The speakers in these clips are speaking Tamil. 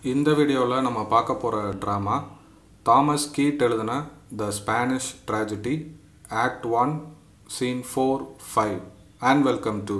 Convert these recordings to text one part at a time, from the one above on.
இந்த வீடியோவில் நம்ம பார்க்க போகிற ட்ராமா தாமஸ் கீட் எழுதின the Spanish tragedy act one scene four five and welcome to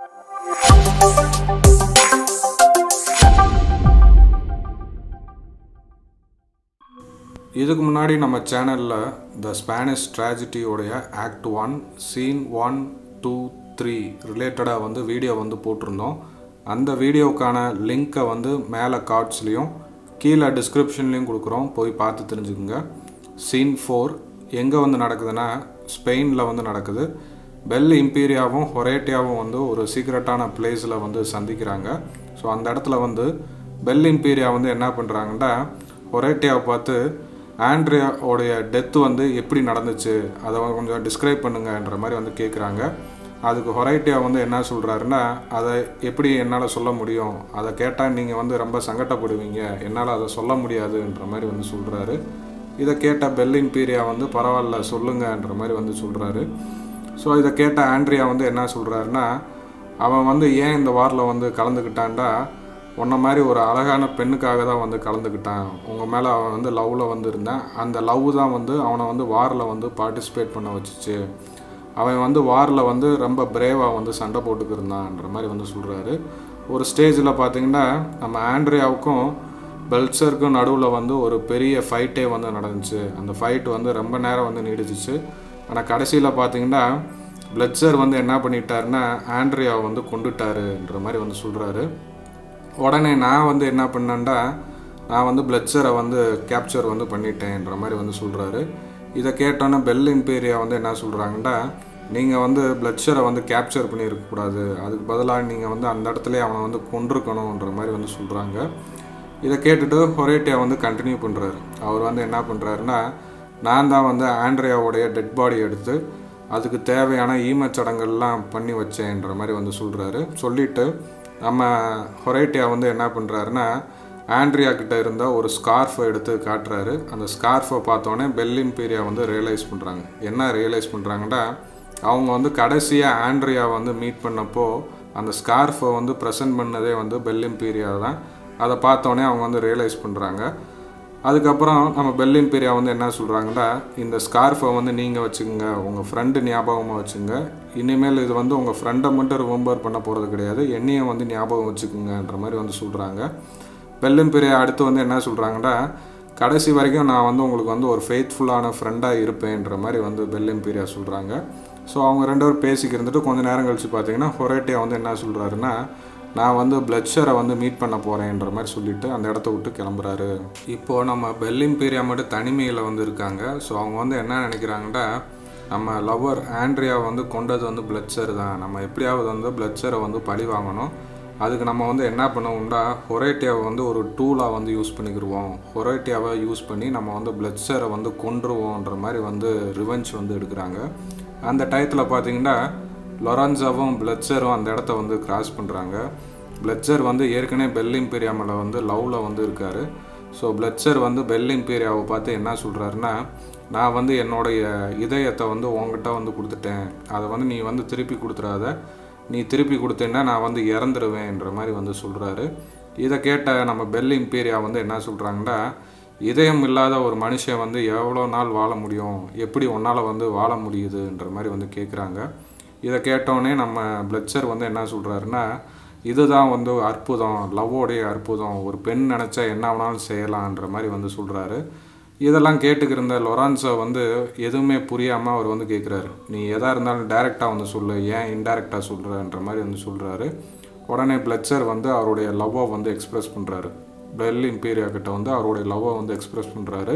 இதுக்கு முன்னாடி நம்ம சேனலில் த ஸ்பானிஷ் ட்ராஜடியோடைய act one scene one two three ரிலேட்டடாக வந்து வீடியோ வந்து போட்டிருந்தோம் அந்த வீடியோக்கான லிங்க்கை வந்து மேலே கார்ட்ஸ்லேயும் கீழே டிஸ்கிரிப்ஷன்லேயும் கொடுக்குறோம் போய் பார்த்து தெரிஞ்சுக்குங்க சீன் ஃபோர் எங்கே வந்து நடக்குதுன்னா ஸ்பெயினில் வந்து நடக்குது பெல் இம்பீரியாவும் ஹொரேட்டியாவும் வந்து ஒரு சீக்ரெட்டான பிளேஸில் வந்து சந்திக்கிறாங்க ஸோ அந்த இடத்துல வந்து பெல் இம்பீரியா வந்து என்ன பண்ணுறாங்கன்னா ஹொரேட்டியாவை பார்த்து ஆண்ட்ரியாவோடைய டெத்து வந்து எப்படி நடந்துச்சு அதை கொஞ்சம் டிஸ்கிரைப் பண்ணுங்கன்ற மாதிரி வந்து கேட்குறாங்க அதுக்கு ஹொரைட்டியா வந்து என்ன சொல்கிறாருன்னா அதை எப்படி என்னால் சொல்ல முடியும் அதை கேட்டால் நீங்கள் வந்து ரொம்ப சங்கடப்படுவீங்க என்னால் அதை சொல்ல முடியாதுன்ற மாதிரி வந்து சொல்கிறாரு இதை கேட்ட பெல் இம்பீரியா வந்து பரவாயில்ல சொல்லுங்கன்ற மாதிரி வந்து சொல்கிறாரு ஸோ இதை கேட்ட ஆண்ட்ரியா வந்து என்ன சொல்கிறாருன்னா அவன் வந்து ஏன் இந்த வாரில் வந்து கலந்துக்கிட்டான்டா உன்ன மாதிரி ஒரு அழகான பெண்ணுக்காக தான் வந்து கலந்துக்கிட்டான் உங்கள் மேலே அவன் வந்து லவ்வில் வந்து இருந்தான் அந்த லவ் தான் வந்து அவனை வந்து வாரில் வந்து பார்ட்டிசிபேட் பண்ண வச்சுச்சு அவன் வந்து வாரில் வந்து ரொம்ப பிரேவாக வந்து சண்டை போட்டுக்கிருந்தான்ற மாதிரி வந்து சொல்கிறாரு ஒரு ஸ்டேஜில் பார்த்தீங்கன்னா நம்ம ஆண்ட்ரியாவுக்கும் பெல்சருக்கும் நடுவில் வந்து ஒரு பெரிய ஃபைட்டே வந்து நடந்துச்சு அந்த ஃபைட் வந்து ரொம்ப நேரம் வந்து நீடிச்சிச்சு ஆனால் கடைசியில் பார்த்தீங்கன்னா பிளட்சர் வந்து என்ன பண்ணிட்டாருன்னா ஆண்ட்ரியாவை வந்து கொண்டுட்டாருன்ற மாதிரி வந்து சொல்கிறாரு உடனே நான் வந்து என்ன பண்ணேன்டா நான் வந்து பிளட்சரை வந்து கேப்சர் வந்து பண்ணிட்டேன்ற மாதிரி வந்து சொல்கிறாரு இதை கேட்டோன்னே பெல் இம்பீரியா வந்து என்ன சொல்கிறாங்கன்னா நீங்கள் வந்து பிளட்சரை வந்து கேப்சர் பண்ணியிருக்கக்கூடாது அதுக்கு பதிலாக நீங்கள் வந்து அந்த இடத்துல அவனை வந்து கொண்டிருக்கணுன்ற மாதிரி வந்து சொல்கிறாங்க இதை கேட்டுட்டு ஹொரேட்டியா வந்து கண்டினியூ பண்ணுறாரு அவர் வந்து என்ன பண்ணுறாருன்னா நான் தான் வந்து ஆண்ட்ரியாவுடைய டெட் பாடி எடுத்து அதுக்கு தேவையான ஈமச்சடங்கள்லாம் பண்ணி வச்சேன்ற மாதிரி வந்து சொல்கிறாரு சொல்லிவிட்டு நம்ம ஹொரைட்டியா வந்து என்ன பண்ணுறாருன்னா ஆண்ட்ரியா கிட்ட இருந்த ஒரு ஸ்கார்ஃபை எடுத்து காட்டுறாரு அந்த ஸ்கார்ஃபை பார்த்தோன்னே பெல்லிம்பீரியா வந்து ரியலைஸ் பண்ணுறாங்க என்ன ரியலைஸ் பண்ணுறாங்கன்னா அவங்க வந்து கடைசியாக ஆண்ட்ரியா வந்து மீட் பண்ணப்போ அந்த ஸ்கார்ஃபை வந்து ப்ரெசென்ட் பண்ணதே வந்து பெல்லிம்பீரியா தான் அதை பார்த்தோன்னே அவங்க வந்து ரியலைஸ் பண்ணுறாங்க அதுக்கப்புறம் நம்ம பெல்லின் பீரியா வந்து என்ன சொல்கிறாங்கன்னா இந்த ஸ்கார்ஃபை வந்து நீங்கள் வச்சுக்கோங்க உங்கள் ஃப்ரெண்டு ஞாபகமாக வச்சுங்க இனிமேல் இது வந்து உங்கள் ஃப்ரெண்டை மட்டும் ரிமெம்பர் பண்ண போகிறது கிடையாது என்னையும் வந்து ஞாபகம் வச்சுக்கோங்கன்ற மாதிரி வந்து சொல்கிறாங்க பெல்லின் பீரியா அடுத்து வந்து என்ன சொல்கிறாங்கன்னா கடைசி வரைக்கும் நான் வந்து உங்களுக்கு வந்து ஒரு ஃபெய்த்ஃபுல்லான ஃப்ரெண்டாக இருப்பேன்ற மாதிரி வந்து பெல்லின் பீரியா சொல்கிறாங்க ஸோ அவங்க ரெண்டு பேரும் பேசிக்கு இருந்துட்டு கொஞ்சம் நேரம் கழித்து பார்த்தீங்கன்னா ஹொரேட்டியா வந்து என்ன சொல்கிறாருன்னா நான் வந்து பிளட்ஷரை வந்து மீட் பண்ண போகிறேன்ற மாதிரி சொல்லிவிட்டு அந்த இடத்த விட்டு கிளம்புறாரு இப்போது நம்ம பெல்லிம் பீரியா மட்டும் தனிமையில் வந்து இருக்காங்க ஸோ அவங்க வந்து என்ன நினைக்கிறாங்கன்னா நம்ம லவ்வர் ஆண்ட்ரியா வந்து கொண்டது வந்து பிளட்சர் தான் நம்ம எப்படியாவது வந்து பிளட்சரை வந்து பழி வாங்கணும் அதுக்கு நம்ம வந்து என்ன பண்ணுவோம்னா ஹொரேட்டியாவை வந்து ஒரு டூலாக வந்து யூஸ் பண்ணிக்கிடுவோம் ஹொரேட்டியாவை யூஸ் பண்ணி நம்ம வந்து பிளட்சரை வந்து கொன்றுவோன்ற மாதிரி வந்து ரிவெஞ்ச் வந்து எடுக்கிறாங்க அந்த டயத்தில் பார்த்தீங்கன்னா லொரான்ஸாவும் பிளட்சரும் அந்த இடத்த வந்து கிராஸ் பண்ணுறாங்க பிளட்சர் வந்து ஏற்கனவே பெல் இம்பீரியாமில் வந்து லவ்வில் வந்து இருக்கார் ஸோ பிளட்சர் வந்து பெல் இம்பீரியாவை பார்த்து என்ன சொல்கிறாருன்னா நான் வந்து என்னுடைய இதயத்தை வந்து உங்ககிட்ட வந்து கொடுத்துட்டேன் அதை வந்து நீ வந்து திருப்பி கொடுத்துறாத நீ திருப்பி கொடுத்தேன்னா நான் வந்து இறந்துருவேன்ற மாதிரி வந்து சொல்கிறாரு இதை கேட்ட நம்ம பெல் இம்பீரியா வந்து என்ன சொல்கிறாங்கன்னா இதயம் இல்லாத ஒரு மனுஷன் வந்து எவ்வளோ நாள் வாழ முடியும் எப்படி உன்னால் வந்து வாழ முடியுதுன்ற மாதிரி வந்து கேட்குறாங்க இதை கேட்டோடனே நம்ம பிளட்சர் வந்து என்ன சொல்கிறாருன்னா இதுதான் வந்து அற்புதம் லவ்வோடைய அற்புதம் ஒரு பெண் நினச்சா என்ன வேணாலும் செய்யலான்ற மாதிரி வந்து சொல்கிறாரு இதெல்லாம் கேட்டுக்கிருந்த லொரான்ஸோ வந்து எதுவுமே புரியாமல் அவர் வந்து கேட்குறாரு நீ எதாக இருந்தாலும் டைரெக்டாக வந்து சொல்லு ஏன் இன்டைரக்டாக சொல்கிறன்ற மாதிரி வந்து சொல்கிறாரு உடனே பிளட்சர் வந்து அவருடைய லவ்வை வந்து எக்ஸ்ப்ரெஸ் பண்ணுறாரு பெல் இம்பீரியா கிட்ட வந்து அவருடைய லவ்வை வந்து எக்ஸ்ப்ரெஸ் பண்ணுறாரு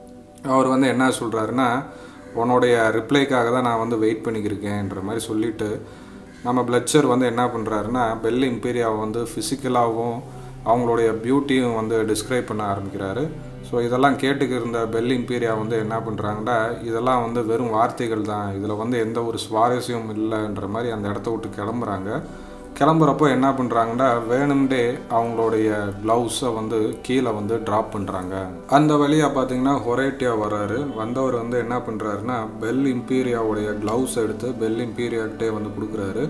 அவர் வந்து என்ன சொல்கிறாருன்னா உன்னுடைய ரிப்ளைக்காக தான் நான் வந்து வெயிட் பண்ணிக்கிருக்கேன்ற மாதிரி சொல்லிவிட்டு நம்ம பிளட்சர் வந்து என்ன பண்ணுறாருன்னா பெல் இம்பீரியாவை வந்து ஃபிசிக்கலாகவும் அவங்களுடைய பியூட்டியும் வந்து டிஸ்கிரைப் பண்ண ஆரம்பிக்கிறாரு ஸோ இதெல்லாம் கேட்டுக்கு இருந்த பெல் இம்பீரியா வந்து என்ன பண்ணுறாங்கன்னா இதெல்லாம் வந்து வெறும் வார்த்தைகள் தான் இதில் வந்து எந்த ஒரு சுவாரஸ்யமும் இல்லைன்ற மாதிரி அந்த இடத்த விட்டு கிளம்புறாங்க கிளம்புறப்போ என்ன பண்ணுறாங்கன்னா வேணும்டே அவங்களுடைய க்ளவுஸை வந்து கீழே வந்து ட்ராப் பண்ணுறாங்க அந்த வழியாக பார்த்தீங்கன்னா ஹொரேட்டியா வர்றாரு வந்தவர் வந்து என்ன பண்ணுறாருன்னா பெல் இம்பீரியாவுடைய க்ளவுஸ் எடுத்து பெல் இம்பீரியாக்கிட்டே வந்து கொடுக்குறாரு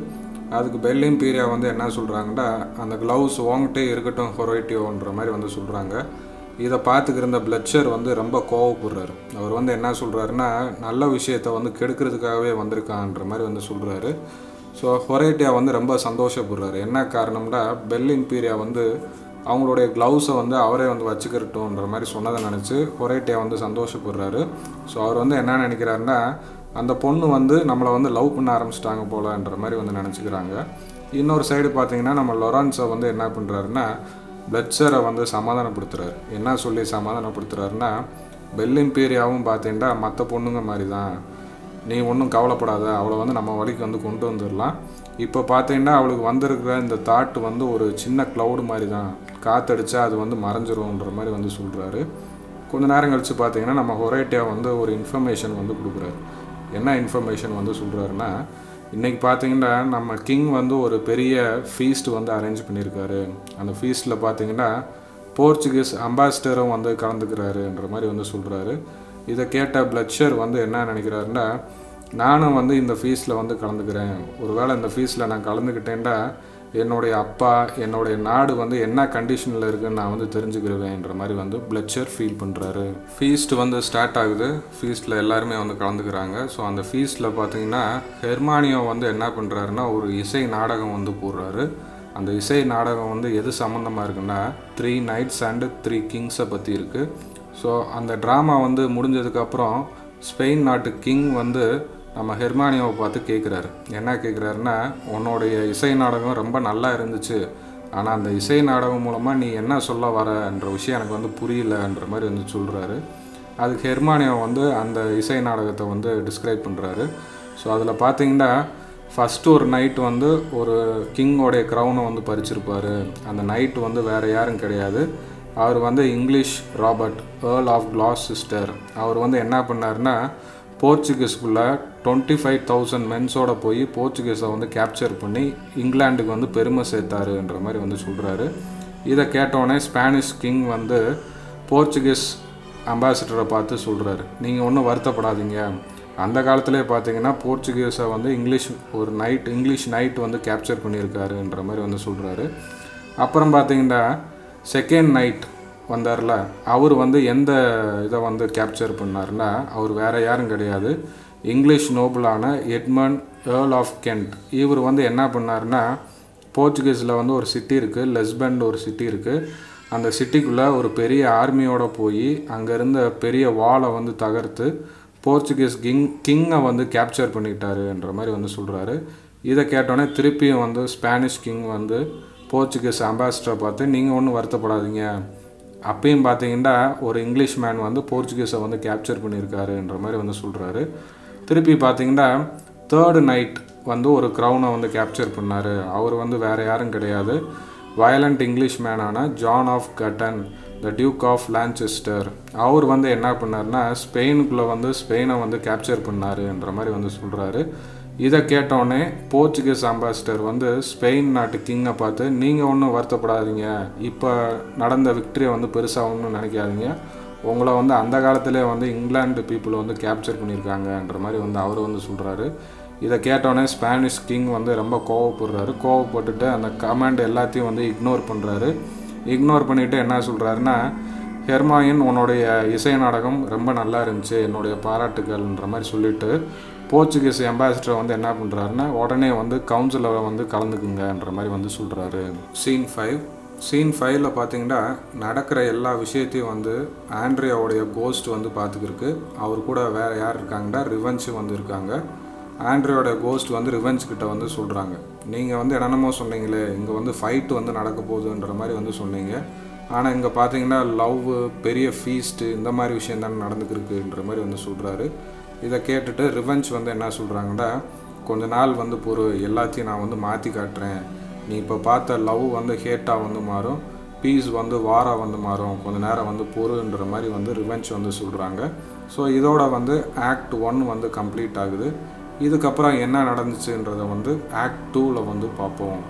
அதுக்கு பெல்லிம் பீரியா வந்து என்ன சொல்கிறாங்கன்னா அந்த க்ளவுஸ் வாங்கிட்டே இருக்கட்டும் ஹொரைட்டியோன்ற மாதிரி வந்து சொல்கிறாங்க இதை பார்த்துக்கிருந்த பிளட்சர் வந்து ரொம்ப கோவப்படுறாரு அவர் வந்து என்ன சொல்கிறாருன்னா நல்ல விஷயத்தை வந்து கெடுக்கிறதுக்காகவே வந்திருக்கான்ற மாதிரி வந்து சொல்கிறாரு ஸோ ஹொரேட்டியா வந்து ரொம்ப சந்தோஷப்படுறாரு என்ன காரணம்னா பெல் இம்பீரியா வந்து அவங்களுடைய க்ளவுஸை வந்து அவரே வந்து வச்சுக்கிறட்டும்ன்ற மாதிரி சொன்னதை நினச்சி ஹொரேட்டியா வந்து சந்தோஷப்படுறாரு ஸோ அவர் வந்து என்ன நினைக்கிறாருன்னா அந்த பொண்ணு வந்து நம்மளை வந்து லவ் பண்ண ஆரம்பிச்சிட்டாங்க போலன்ற மாதிரி வந்து நினச்சிக்கிறாங்க இன்னொரு சைடு பார்த்தீங்கன்னா நம்ம லொரான்ஸை வந்து என்ன பண்ணுறாருன்னா பிளட்சரை வந்து சமாதானப்படுத்துறாரு என்ன சொல்லி சமாதானப்படுத்துறாருன்னா பெல் இம்பீரியாவும் பார்த்தீங்கன்னா மற்ற பொண்ணுங்க மாதிரி தான் நீ ஒன்றும் கவலைப்படாத அவளை வந்து நம்ம வழிக்கு வந்து கொண்டு வந்துடலாம் இப்போ பார்த்தீங்கன்னா அவளுக்கு வந்திருக்கிற இந்த தாட் வந்து ஒரு சின்ன க்ளவுடு மாதிரி தான் காற்றடிச்சா அது வந்து மறைஞ்சிரும்ன்ற மாதிரி வந்து சொல்கிறாரு கொஞ்ச நேரம் கழித்து பார்த்தீங்கன்னா நம்ம ஹொரேட்டியா வந்து ஒரு இன்ஃபர்மேஷன் வந்து கொடுக்குறாரு என்ன இன்ஃபர்மேஷன் வந்து சொல்கிறாருன்னா இன்றைக்கி பார்த்தீங்கன்னா நம்ம கிங் வந்து ஒரு பெரிய ஃபீஸ்ட் வந்து அரேஞ்ச் பண்ணியிருக்காரு அந்த ஃபீஸ்ட்டில் பார்த்தீங்கன்னா போர்ச்சுகீஸ் அம்பாசிடரும் வந்து கலந்துக்கிறாருன்ற மாதிரி வந்து சொல்கிறாரு இதை கேட்ட பிளட்ஷர் வந்து என்ன நினைக்கிறாருன்னா நானும் வந்து இந்த ஃபீஸில் வந்து கலந்துக்கிறேன் ஒருவேளை இந்த ஃபீஸில் நான் கலந்துக்கிட்டேன்டா என்னுடைய அப்பா என்னுடைய நாடு வந்து என்ன கண்டிஷனில் இருக்குன்னு நான் வந்து தெரிஞ்சுக்கிருவேன்ற மாதிரி வந்து பிளட்சர் ஃபீல் பண்ணுறாரு ஃபீஸ்ட் வந்து ஸ்டார்ட் ஆகுது ஃபீஸ்ட்டில் எல்லாருமே வந்து கலந்துக்கிறாங்க ஸோ அந்த ஃபீஸ்ட்டில் பார்த்தீங்கன்னா ஹெர்மானியோ வந்து என்ன பண்ணுறாருன்னா ஒரு இசை நாடகம் வந்து போடுறாரு அந்த இசை நாடகம் வந்து எது சம்மந்தமாக இருக்குன்னா த்ரீ நைட்ஸ் அண்டு த்ரீ கிங்ஸை பற்றி இருக்குது ஸோ அந்த ட்ராமா வந்து முடிஞ்சதுக்கப்புறம் ஸ்பெயின் நாட்டு கிங் வந்து நம்ம ஹெர்மானியோவை பார்த்து கேட்குறாரு என்ன கேட்குறாருன்னா உன்னுடைய இசை நாடகம் ரொம்ப நல்லா இருந்துச்சு ஆனால் அந்த இசை நாடகம் மூலமாக நீ என்ன சொல்ல வரன்ற விஷயம் எனக்கு வந்து புரியலன்ற மாதிரி வந்து சொல்கிறாரு அதுக்கு ஹெர்மானியோ வந்து அந்த இசை நாடகத்தை வந்து டிஸ்கிரைப் பண்ணுறாரு ஸோ அதில் பார்த்தீங்கன்னா ஃபஸ்ட்டு ஒரு நைட் வந்து ஒரு கிங்கோடைய க்ரௌனை வந்து பறிச்சிருப்பார் அந்த நைட்டு வந்து வேறு யாரும் கிடையாது அவர் வந்து English Robert earl of Gloucester அவர் வந்து என்ன பண்ணாருன்னா போர்ச்சுகீஸ்குள்ளே டுவெண்ட்டி ஃபைவ் தௌசண்ட் மென்ஸோட போய் போர்ச்சுகீஸை வந்து கேப்சர் பண்ணி இங்கிலாந்துக்கு வந்து பெருமை சேர்த்தாருன்ற மாதிரி வந்து சொல்கிறாரு இதை கேட்டோடனே ஸ்பானிஷ் கிங் வந்து போர்ச்சுகீஸ் அம்பாசிடரை பார்த்து சொல்கிறாரு நீங்கள் ஒன்றும் வருத்தப்படாதீங்க அந்த காலத்திலே பார்த்தீங்கன்னா போர்ச்சுகீஸை வந்து இங்கிலீஷ் ஒரு நைட் இங்கிலீஷ் நைட் வந்து கேப்சர் பண்ணியிருக்காருன்ற மாதிரி வந்து சொல்கிறாரு அப்புறம் பார்த்தீங்கன்னா செகண்ட் நைட் வந்தார்ல அவர் வந்து எந்த இதை வந்து கேப்சர் பண்ணார்னா அவர் வேறு யாரும் கிடையாது இங்கிலீஷ் நோபலான எட்மன் ஏர்ல் ஆஃப் கென்ட் இவர் வந்து என்ன பண்ணார்னா போர்ச்சுகீஸில் வந்து ஒரு சிட்டி இருக்குது லெஸ்பண்ட் ஒரு சிட்டி இருக்குது அந்த சிட்டிக்குள்ளே ஒரு பெரிய ஆர்மியோட போய் அங்கே இருந்த பெரிய வாலை வந்து தகர்த்து போர்ச்சுகீஸ் கிங் கிங்கை வந்து கேப்சர் பண்ணிக்கிட்டாருன்ற மாதிரி வந்து சொல்கிறாரு இதை கேட்டோன்னே திருப்பியும் வந்து ஸ்பானிஷ் கிங் வந்து போர்ச்சுகீஸ் அம்பாசிடரை பார்த்து நீங்கள் ஒன்றும் வருத்தப்படாதீங்க அப்பயும் பார்த்தீங்கன்னா ஒரு இங்கிலீஷ் மேன் வந்து போர்ச்சுகீஸை வந்து கேப்சர் பண்ணியிருக்காருன்ற மாதிரி வந்து சொல்கிறாரு திருப்பி பார்த்தீங்கன்னா தேர்டு நைட் வந்து ஒரு க்ரௌனை வந்து கேப்சர் பண்ணார் அவர் வந்து வேறு யாரும் கிடையாது வயலண்ட் இங்கிலீஷ் மேனான ஜான் ஆஃப் கட்டன் த டியூக் ஆஃப் லான்செஸ்டர் அவர் வந்து என்ன பண்ணார்னா ஸ்பெயினுக்குள்ளே வந்து ஸ்பெயினை வந்து கேப்சர் பண்ணாருன்ற மாதிரி வந்து சொல்கிறாரு இதை கேட்டோடனே போர்ச்சுகீஸ் அம்பாசிடர் வந்து ஸ்பெயின் நாட்டு கிங்கை பார்த்து நீங்கள் ஒன்றும் வருத்தப்படாதீங்க இப்போ நடந்த விக்டரியை வந்து பெருசாக ஒன்றும் நினைக்காதீங்க உங்களை வந்து அந்த காலத்திலே வந்து இங்கிலாந்து பீப்புள் வந்து கேப்சர் பண்ணியிருக்காங்கன்ற மாதிரி வந்து அவர் வந்து சொல்கிறாரு இதை கேட்டோடனே ஸ்பானிஷ் கிங் வந்து ரொம்ப கோவப்படுறாரு கோவப்பட்டுட்டு அந்த கமாண்ட் எல்லாத்தையும் வந்து இக்னோர் பண்ணுறாரு இக்னோர் பண்ணிவிட்டு என்ன சொல்கிறாருன்னா ஹெர்மாயின் உன்னுடைய இசை நாடகம் ரொம்ப நல்லா இருந்துச்சு என்னுடைய பாராட்டுகள்ன்ற மாதிரி சொல்லிட்டு போர்ச்சுகீஸ் அம்பாசிடரை வந்து என்ன பண்ணுறாருன்னா உடனே வந்து கவுன்சிலில் வந்து கலந்துக்குங்கன்ற மாதிரி வந்து சொல்கிறாரு சீன் ஃபைவ் சீன் ஃபைவ்ல பார்த்தீங்கன்னா நடக்கிற எல்லா விஷயத்தையும் வந்து ஆண்ட்ரியாவுடைய கோஸ்ட் வந்து பார்த்துக்கிருக்கு அவர் கூட வேறு யார் இருக்காங்கன்னா ரிவென்ச் வந்து இருக்காங்க ஆண்ட்ரியோட கோஸ்ட் வந்து ரிவெஞ்ச் கிட்ட வந்து சொல்கிறாங்க நீங்கள் வந்து என்னென்னமோ சொன்னீங்களே இங்கே வந்து ஃபைட் வந்து நடக்க போகுதுன்ற மாதிரி வந்து சொன்னீங்க ஆனால் இங்கே பார்த்தீங்கன்னா லவ் பெரிய ஃபீஸ்ட்டு இந்த மாதிரி விஷயம் தானே நடந்துக்கிருக்குன்ற மாதிரி வந்து சொல்கிறாரு இதை கேட்டுட்டு ரிவெஞ்ச் வந்து என்ன சொல்கிறாங்கன்னா கொஞ்ச நாள் வந்து பொறு எல்லாத்தையும் நான் வந்து மாற்றி காட்டுறேன் நீ இப்போ பார்த்த லவ் வந்து ஹேட்டாக வந்து மாறும் பீஸ் வந்து வாராக வந்து மாறும் கொஞ்ச நேரம் வந்து பொறுன்ற மாதிரி வந்து ரிவெஞ்ச் வந்து சொல்கிறாங்க ஸோ இதோட வந்து ஆக்ட் ஒன் வந்து கம்ப்ளீட் ஆகுது இதுக்கப்புறம் என்ன நடந்துச்சுன்றதை வந்து ஆக்ட் டூவில் வந்து பார்ப்போம்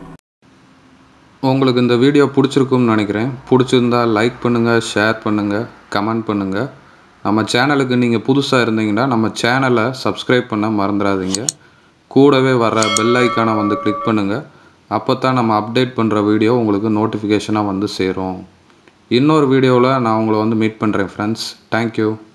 உங்களுக்கு இந்த வீடியோ பிடிச்சிருக்கும்னு நினைக்கிறேன் பிடிச்சிருந்தா லைக் பண்ணுங்கள் ஷேர் பண்ணுங்கள் கமெண்ட் பண்ணுங்கள் நம்ம சேனலுக்கு நீங்கள் புதுசாக இருந்தீங்கன்னா நம்ம சேனலை சப்ஸ்கிரைப் பண்ண மறந்துடாதீங்க கூடவே வர பெல் ஐக்கானை வந்து கிளிக் பண்ணுங்கள் அப்போ தான் நம்ம அப்டேட் பண்ணுற வீடியோ உங்களுக்கு நோட்டிஃபிகேஷனாக வந்து சேரும் இன்னொரு வீடியோவில் நான் உங்களை வந்து மீட் பண்ணுறேன் ஃப்ரெண்ட்ஸ் தேங்க்யூ